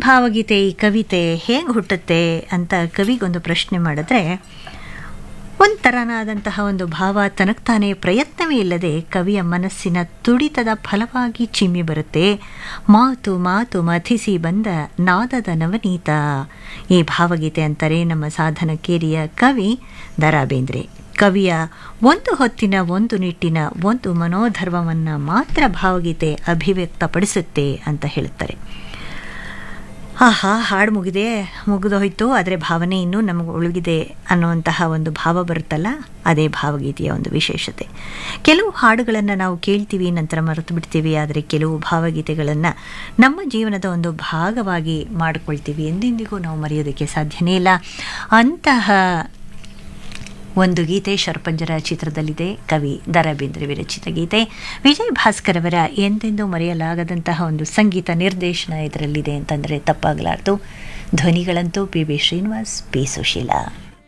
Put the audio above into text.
ಭಾವಗೀತೆ ಈ ಕವಿತೆ ಹೇಗೆ ಹುಟ್ಟುತ್ತೆ ಅಂತ ಕವಿಗೊಂದು ಪ್ರಶ್ನೆ ಮಾಡಿದ್ರೆ ಒಂಥರನಾದಂತಹ ಒಂದು ಭಾವ ತನಕ್ತಾನೇ ಪ್ರಯತ್ನವೇ ಇಲ್ಲದೆ ಕವಿಯ ಮನಸ್ಸಿನ ತುಡಿತದ ಫಲವಾಗಿ ಚಿಮ್ಮಿ ಬರುತ್ತೆ ಮಾತು ಮಾತು ಮಥಿಸಿ ಬಂದ ನಾದದ ನವನೀತ ಈ ಭಾವಗೀತೆ ಅಂತಾರೆ ನಮ್ಮ ಸಾಧನಕೇರಿಯ ಕವಿ ದ ರಾ ಬೇಂದ್ರೆ ಕವಿಯ ಒಂದು ಹೊತ್ತಿನ ಒಂದು ನಿಟ್ಟಿನ ಒಂದು ಮನೋಧರ್ಮವನ್ನು ಮಾತ್ರ ಭಾವಗೀತೆ ಅಭಿವ್ಯಕ್ತಪಡಿಸುತ್ತೆ ಅಂತ ಹೇಳುತ್ತಾರೆ ಆಹಾ ಹಾಡು ಮುಗಿದೆ ಮುಗಿದೋಯ್ತು ಆದರೆ ಭಾವನೆ ಇನ್ನೂ ನಮಗೆ ಉಳಿಗಿದೆ ಅನ್ನುವಂತಹ ಒಂದು ಭಾವ ಬರುತ್ತಲ್ಲ ಅದೇ ಭಾವಗೀತೆಯ ಒಂದು ವಿಶೇಷತೆ ಕೆಲವು ಹಾಡುಗಳನ್ನು ನಾವು ಕೇಳ್ತೀವಿ ನಂತರ ಮರೆತು ಬಿಡ್ತೀವಿ ಆದರೆ ಕೆಲವು ಭಾವಗೀತೆಗಳನ್ನು ನಮ್ಮ ಜೀವನದ ಒಂದು ಭಾಗವಾಗಿ ಮಾಡಿಕೊಳ್ತೀವಿ ಎಂದೆಂದಿಗೂ ನಾವು ಮರೆಯೋದಕ್ಕೆ ಸಾಧ್ಯನೇ ಇಲ್ಲ ಅಂತಹ ಒಂದು ಗೀತೆ ಶರಪಂಜರ ಚಿತ್ರದಲ್ಲಿದೆ ಕವಿ ದ ರಾ ಬೇಂದ್ರೆ ವಿರಚಿತ ಗೀತೆ ವಿಜಯ್ ಭಾಸ್ಕರ್ ಅವರ ಎಂದೆಂದೂ ಮರೆಯಲಾಗದಂತಹ ಒಂದು ಸಂಗೀತ ನಿರ್ದೇಶನ ಇದರಲ್ಲಿದೆ ಅಂತಂದರೆ ತಪ್ಪಾಗಲಾರ್ದು ಧ್ವನಿಗಳಂತೂ P B Srinivas P Sushila